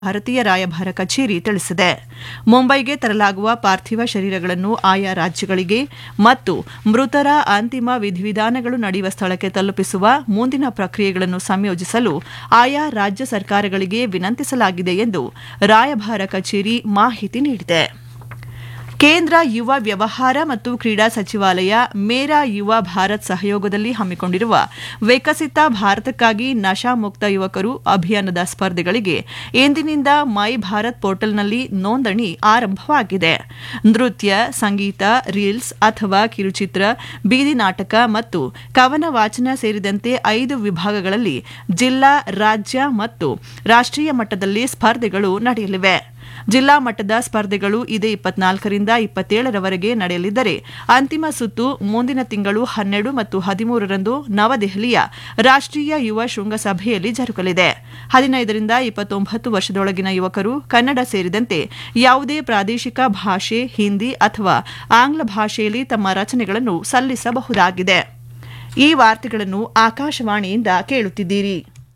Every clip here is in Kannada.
ಭಾರತೀಯ ರಾಯಭಾರ ಕಚೇರಿ ತಿಳಿಸಿದೆ ಮುಂಬೈಗೆ ತರಲಾಗುವ ಪಾರ್ಥಿವ ಶರೀರಗಳನ್ನು ಆಯಾ ರಾಜ್ಯಗಳಿಗೆ ಮತ್ತು ಮೃತರ ಅಂತಿಮ ವಿಧಿವಿಧಾನಗಳು ನಡೆಯುವ ಸ್ಥಳಕ್ಕೆ ತಲುಪಿಸುವ ಮುಂದಿನ ಪ್ರಕ್ರಿಯೆಗಳನ್ನು ಸಂಯೋಜಿಸಲು ಆಯಾ ರಾಜ್ಯ ಸರ್ಕಾರಗಳಿಗೆ ವಿನಂತಿಸಲಾಗಿದೆ ಎಂದು ರಾಯಭಾರ ಕಚೇರಿ ಮಾಹಿತಿ ನೀಡಿದೆ ಕೇಂದ್ರ ಯುವ ವ್ಯವಹಾರ ಮತ್ತು ಕ್ರೀಡಾ ಸಚಿವಾಲಯ ಮೇರಾ ಯುವ ಭಾರತ್ ಸಹಯೋಗದಲ್ಲಿ ಹಮ್ಮಿಕೊಂಡಿರುವ ವಿಕಸಿತ ಭಾರತಕ್ಕಾಗಿ ನಶಾಮುಕ್ತ ಯುವಕರು ಅಭಿಯಾನದ ಸ್ಪರ್ಧೆಗಳಿಗೆ ಇಂದಿನಿಂದ ಮೈ ಭಾರತ್ ಪೋರ್ಟಲ್ನಲ್ಲಿ ನೋಂದಣಿ ಆರಂಭವಾಗಿದೆ ನೃತ್ಯ ಸಂಗೀತ ರೀಲ್ಸ್ ಅಥವಾ ಕಿರುಚಿತ್ರ ಬೀದಿ ನಾಟಕ ಮತ್ತು ಕವನ ವಾಚನ ಸೇರಿದಂತೆ ಐದು ವಿಭಾಗಗಳಲ್ಲಿ ಜಿಲ್ಲಾ ರಾಜ್ಯ ಮತ್ತು ರಾಷ್ಟ್ರೀಯ ಮಟ್ಟದಲ್ಲಿ ಸ್ಪರ್ಧೆಗಳು ನಡೆಯಲಿವೆ ಜಿಲ್ಲಾ ಮಟ್ಟದ ಸ್ಪರ್ಧೆಗಳು ಇದೇ ಇಪ್ಪತ್ನಾಲ್ಕರಿಂದ ಇಪ್ಪತ್ತೇಳರವರೆಗೆ ನಡೆಯಲಿದ್ದರೆ ಅಂತಿಮ ಸುತ್ತು ಮುಂದಿನ ತಿಂಗಳು ಹನ್ನೆರಡು ಮತ್ತು ಹದಿಮೂರರಂದು ನವದೆಹಲಿಯ ರಾಷ್ಟ್ರೀಯ ಯುವ ಶೃಂಗಸಭೆಯಲ್ಲಿ ಜರುಗಲಿದೆ ಹದಿನೈದರಿಂದ ಇಪ್ಪತ್ತೊಂಬತ್ತು ವರ್ಷದೊಳಗಿನ ಯುವಕರು ಕನ್ನಡ ಸೇರಿದಂತೆ ಯಾವುದೇ ಪ್ರಾದೇಶಿಕ ಭಾಷೆ ಹಿಂದಿ ಅಥವಾ ಆಂಗ್ಲ ಭಾಷೆಯಲ್ಲಿ ತಮ್ಮ ರಚನೆಗಳನ್ನು ಸಲ್ಲಿಸಬಹುದಾಗಿದೆ ಈ ವಾರ್ತೆಗಳನ್ನು ಆಕಾಶವಾಣಿಯಿಂದ ಕೇಳುತ್ತಿದ್ದೀರಿ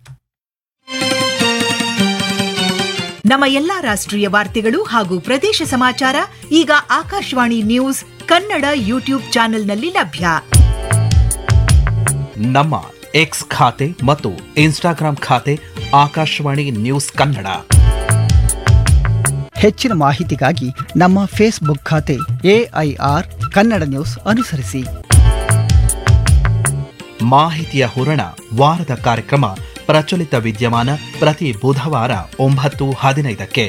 ನಮ್ಮ ಎಲ್ಲಾ ರಾಷ್ಟ್ರೀಯ ವಾರ್ತೆಗಳು ಹಾಗೂ ಪ್ರದೇಶ ಸಮಾಚಾರ ಈಗ ಆಕಾಶವಾಣಿ ನ್ಯೂಸ್ ಕನ್ನಡ ಯೂಟ್ಯೂಬ್ ಚಾನೆಲ್ನಲ್ಲಿ ಲಭ್ಯ ನಮ್ಮ ಎಕ್ಸ್ ಖಾತೆ ಮತ್ತು ಇನ್ಸ್ಟಾಗ್ರಾಂ ಖಾತೆ ಆಕಾಶವಾಣಿ ನ್ಯೂಸ್ ಕನ್ನಡ ಹೆಚ್ಚಿನ ಮಾಹಿತಿಗಾಗಿ ನಮ್ಮ ಫೇಸ್ಬುಕ್ ಖಾತೆ ಎಐಆರ್ ಕನ್ನಡ ನ್ಯೂಸ್ ಅನುಸರಿಸಿ ಮಾಹಿತಿಯ ಹೂರಣ ವಾರದ ಕಾರ್ಯಕ್ರಮ ಪ್ರಚಲಿತ ವಿದ್ಯಮಾನ ಪ್ರತಿ ಬುಧವಾರ ಒಂಬತ್ತು ಹದಿನೈದಕ್ಕೆ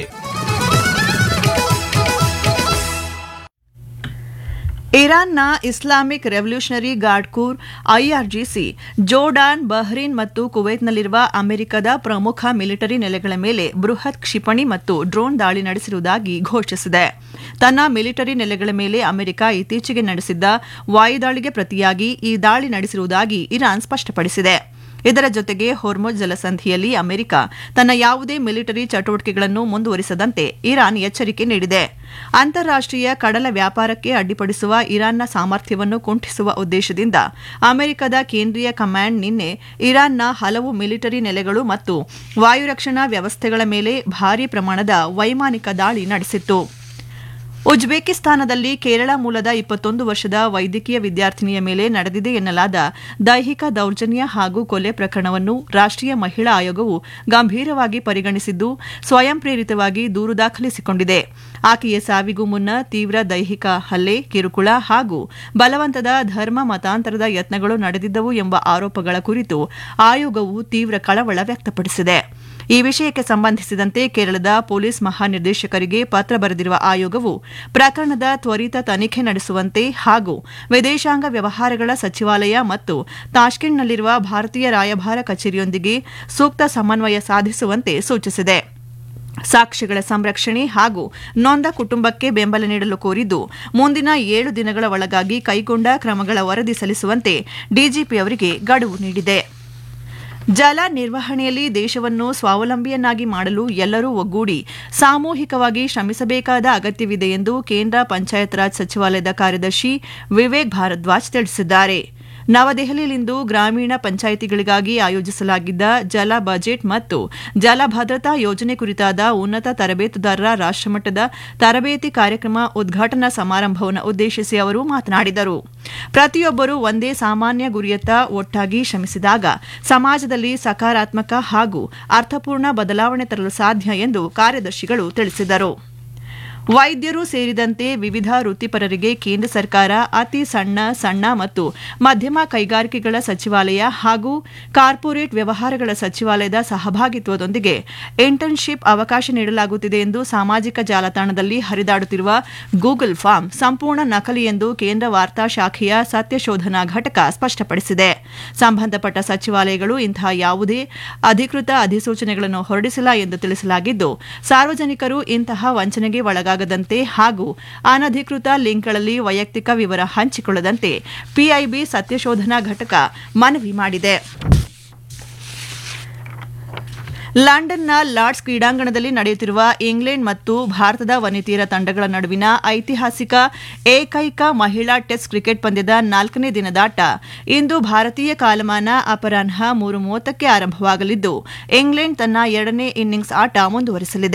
ಇರಾನ್ನ Islamic revolutionary guard corps IRGC Jordan Bahrain ಮತ್ತು ಕುವೈತ್ನಲ್ಲಿರುವ ಅಮೆರಿಕದ ಪ್ರಮುಖ ಮಿಲಿಟರಿ ನೆಲೆಗಳ ಮೇಲೆ ಬೃಹತ್ ಕ್ಷಿಪಣಿ ಮತ್ತು ಡ್ರೋನ್ ದಾಳಿ ನಡೆಸಿರುವುದಾಗಿ ಘೋಷಿಸಿದೆ ತನ್ನ ಮಿಲಿಟರಿ ನೆಲೆಗಳ ಮೇಲೆ ಅಮೆರಿಕ ಇತ್ತೀಚೆಗೆ ನಡೆಸಿದ್ದ ವಾಯುದಾಳಿಗೆ ಪ್ರತಿಯಾಗಿ ಈ ದಾಳಿ ನಡೆಸಿರುವುದಾಗಿ ಇರಾನ್ ಸ್ಪಷ್ಟಪಡಿಸಿದೆ ಇದರ ಜೊತೆಗೆ ಹೊರ್ಮುಜ್ ಜಲಸಂಧಿಯಲ್ಲಿ ಅಮೆರಿಕ ತನ್ನ ಯಾವುದೇ ಮಿಲಿಟರಿ ಚಟುವಟಿಕೆಗಳನ್ನು ಮುಂದುವರಿಸದಂತೆ ಇರಾನ್ ಎಚ್ಚರಿಕೆ ನೀಡಿದೆ ಅಂತಾರಾಷ್ಟೀಯ ಕಡಲ ವ್ಯಾಪಾರಕ್ಕೆ ಅಡ್ಡಿಪಡಿಸುವ ಇರಾನ್ನ ಸಾಮರ್ಥ್ಯವನ್ನು ಕುಂಠಿಸುವ ಉದ್ದೇಶದಿಂದ ಅಮೆರಿಕದ ಕೇಂದ್ರೀಯ ಕಮಾಂಡ್ ನಿನ್ನೆ ಇರಾನ್ನ ಹಲವು ಮಿಲಿಟರಿ ನೆಲೆಗಳು ಮತ್ತು ವಾಯುರಕ್ಷಣಾ ವ್ಯವಸ್ಥೆಗಳ ಮೇಲೆ ಭಾರೀ ಪ್ರಮಾಣದ ವೈಮಾನಿಕ ದಾಳಿ ನಡೆಸಿತ್ತು ಉಜ್ಬೇಕಿಸ್ತಾನದಲ್ಲಿ ಕೇರಳ ಮೂಲದ ಇಪ್ಪತ್ತೊಂದು ವರ್ಷದ ವೈದ್ಯಕೀಯ ವಿದ್ಯಾರ್ಥಿನಿಯ ಮೇಲೆ ನಡೆದಿದೆ ಎನ್ನಲಾದ ದೈಹಿಕ ದೌರ್ಜನ್ಯ ಹಾಗೂ ಕೊಲೆ ಪ್ರಕರಣವನ್ನು ರಾಷ್ಟ್ರೀಯ ಮಹಿಳಾ ಆಯೋಗವು ಗಂಭೀರವಾಗಿ ಪರಿಗಣಿಸಿದ್ದು ಸ್ವಯಂ ಪ್ರೇರಿತವಾಗಿ ದೂರು ದಾಖಲಿಸಿಕೊಂಡಿದೆ ಆಕೆಯ ಸಾವಿಗೂ ಮುನ್ನ ತೀವ್ರ ದೈಹಿಕ ಹಲ್ಲೆ ಕಿರುಕುಳ ಹಾಗೂ ಬಲವಂತದ ಧರ್ಮ ಮತಾಂತರದ ಯತ್ನಗಳು ನಡೆದಿದ್ದವು ಎಂಬ ಆರೋಪಗಳ ಕುರಿತು ಆಯೋಗವು ತೀವ್ರ ಕಳವಳ ವ್ಯಕ್ತಪಡಿಸಿದೆ ಈ ವಿಷಯಕ್ಕೆ ಸಂಬಂಧಿಸಿದಂತೆ ಕೇರಳದ ಪೊಲೀಸ್ ಮಹಾನಿರ್ದೇಶಕರಿಗೆ ಪತ್ರ ಬರೆದಿರುವ ಆಯೋಗವು ಪ್ರಕರಣದ ತ್ವರಿತ ತನಿಖೆ ನಡೆಸುವಂತೆ ಹಾಗೂ ವಿದೇಶಾಂಗ ವ್ಯವಹಾರಗಳ ಸಚಿವಾಲಯ ಮತ್ತು ತಾಷ್ಕೆಂಟ್ನಲ್ಲಿರುವ ಭಾರತೀಯ ರಾಯಭಾರ ಕಚೇರಿಯೊಂದಿಗೆ ಸೂಕ್ತ ಸಮನ್ವಯ ಸಾಧಿಸುವಂತೆ ಸೂಚಿಸಿದೆ ಸಾಕ್ಷ್ಯಗಳ ಸಂರಕ್ಷಣೆ ಹಾಗೂ ನೊಂದ ಕುಟುಂಬಕ್ಕೆ ಬೆಂಬಲ ನೀಡಲು ಕೋರಿದ್ದು ಮುಂದಿನ ಏಳು ದಿನಗಳ ಒಳಗಾಗಿ ಕೈಗೊಂಡ ಕ್ರಮಗಳ ವರದಿ ಸಲ್ಲಿಸುವಂತೆ ಡಿಜಿಪಿ ಅವರಿಗೆ ಗಡುವು ನೀಡಿದೆ ಜಲ ನಿರ್ವಹಣೆಯಲ್ಲಿ ದೇಶವನ್ನು ಸ್ವಾವಲಂಬಿಯನ್ನಾಗಿ ಮಾಡಲು ಎಲ್ಲರೂ ಒಗ್ಗೂಡಿ ಸಾಮೂಹಿಕವಾಗಿ ಶ್ರಮಿಸಬೇಕಾದ ಅಗತ್ಯವಿದೆ ಎಂದು ಕೇಂದ್ರ ಪಂಚಾಯತ್ ರಾಜ್ ಸಚಿವಾಲಯದ ಕಾರ್ಯದರ್ಶಿ ವಿವೇಕ್ ಭಾರದ್ವಾಜ್ ತಿಳಿಸಿದ್ದಾರೆ ನವದೆಹಲಿಯಲ್ಲಿಂದು ಗ್ರಾಮೀಣ ಪಂಚಾಯಿತಿಗಳಿಗಾಗಿ ಆಯೋಜಿಸಲಾಗಿದ್ದ ಜಲ ಬಜೆಟ್ ಮತ್ತು ಜಲ ಭದ್ರತಾ ಯೋಜನೆ ಕುರಿತಾದ ಉನ್ನತ ತರಬೇತುದಾರರ ರಾಷ್ಟಮಟ್ಟದ ತರಬೇತಿ ಕಾರ್ಯಕ್ರಮ ಉದ್ಘಾಟನಾ ಸಮಾರಂಭವನ್ನು ಉದ್ದೇಶಿಸಿ ಅವರು ಮಾತನಾಡಿದರು ಪ್ರತಿಯೊಬ್ಬರೂ ಒಂದೇ ಸಾಮಾನ್ಯ ಗುರಿಯತ್ತ ಒಟ್ಟಾಗಿ ಶ್ರಮಿಸಿದಾಗ ಸಮಾಜದಲ್ಲಿ ಸಕಾರಾತ್ಮಕ ಹಾಗೂ ಅರ್ಥಪೂರ್ಣ ಬದಲಾವಣೆ ತರಲು ಸಾಧ್ಯ ಎಂದು ಕಾರ್ಯದರ್ಶಿಗಳು ತಿಳಿಸಿದರು ವೈದ್ಯರು ಸೇರಿದಂತೆ ವಿವಿಧ ವೃತ್ತಿಪರರಿಗೆ ಕೇಂದ್ರ ಸರ್ಕಾರ ಅತಿ ಸಣ್ಣ ಸಣ್ಣ ಮತ್ತು ಮಧ್ಯಮ ಕೈಗಾರಿಕೆಗಳ ಸಚಿವಾಲಯ ಹಾಗೂ ಕಾರ್ಪೊರೇಟ್ ವ್ಯವಹಾರಗಳ ಸಚಿವಾಲಯದ ಸಹಭಾಗಿತ್ವದೊಂದಿಗೆ ಇಂಟರ್ನ್ಶಿಪ್ ಅವಕಾಶ ನೀಡಲಾಗುತ್ತಿದೆ ಎಂದು ಸಾಮಾಜಿಕ ಜಾಲತಾಣದಲ್ಲಿ ಹರಿದಾಡುತ್ತಿರುವ ಗೂಗಲ್ ಫಾರ್ಮ್ ಸಂಪೂರ್ಣ ನಕಲಿ ಎಂದು ಕೇಂದ್ರ ವಾರ್ತಾ ಶಾಖೆಯ ಸತ್ಯಶೋಧನಾ ಘಟಕ ಸ್ಪಷ್ಟಪಡಿಸಿದೆ ಸಂಬಂಧಪಟ್ಟ ಸಚಿವಾಲಯಗಳು ಇಂತಹ ಯಾವುದೇ ಅಧಿಕೃತ ಅಧಿಸೂಚನೆಗಳನ್ನು ಹೊರಡಿಸಿಲ್ಲ ಎಂದು ತಿಳಿಸಲಾಗಿದ್ದು ಸಾರ್ವಜನಿಕರು ಇಂತಹ ವಂಚನೆಗೆ ಒಳಗಾಗ ದಂತೆ ಹಾಗೂ ಅನಧಿಕೃತ ಲಿಂಕ್ಗಳಲ್ಲಿ ವೈಯಕ್ತಿಕ ವಿವರ ಹಂಚಿಕೊಳ್ಳದಂತೆ ಪಿಐಬಿ ಸತ್ಯಶೋಧನಾ ಘಟಕ ಮನವಿ ಮಾಡಿದೆ ಲಂಡನ್ನ ಲಾರ್ಡ್ಸ್ ಕ್ರೀಡಾಂಗಣದಲ್ಲಿ ನಡೆಯುತ್ತಿರುವ ಇಂಗ್ಲೆಂಡ್ ಮತ್ತು ಭಾರತದ ವನಿತೆಯರ ತಂಡಗಳ ನಡುವಿನ ಐತಿಹಾಸಿಕ ಏಕೈಕ ಮಹಿಳಾ ಟೆಸ್ಟ್ ಕ್ರಿಕೆಟ್ ಪಂದ್ಯದ ನಾಲ್ಕನೇ ದಿನದಾಟ ಇಂದು ಭಾರತೀಯ ಕಾಲಮಾನ ಅಪರಾಹ್ನ ಮೂರು ಮೂವತ್ತಕ್ಕೆ ಆರಂಭವಾಗಲಿದ್ದು ಇಂಗ್ಲೆಂಡ್ ತನ್ನ ಎರಡನೇ ಇನ್ನಿಂಗ್ಸ್ ಆಟ ಮುಂದುವರಿಸಲಿದೆ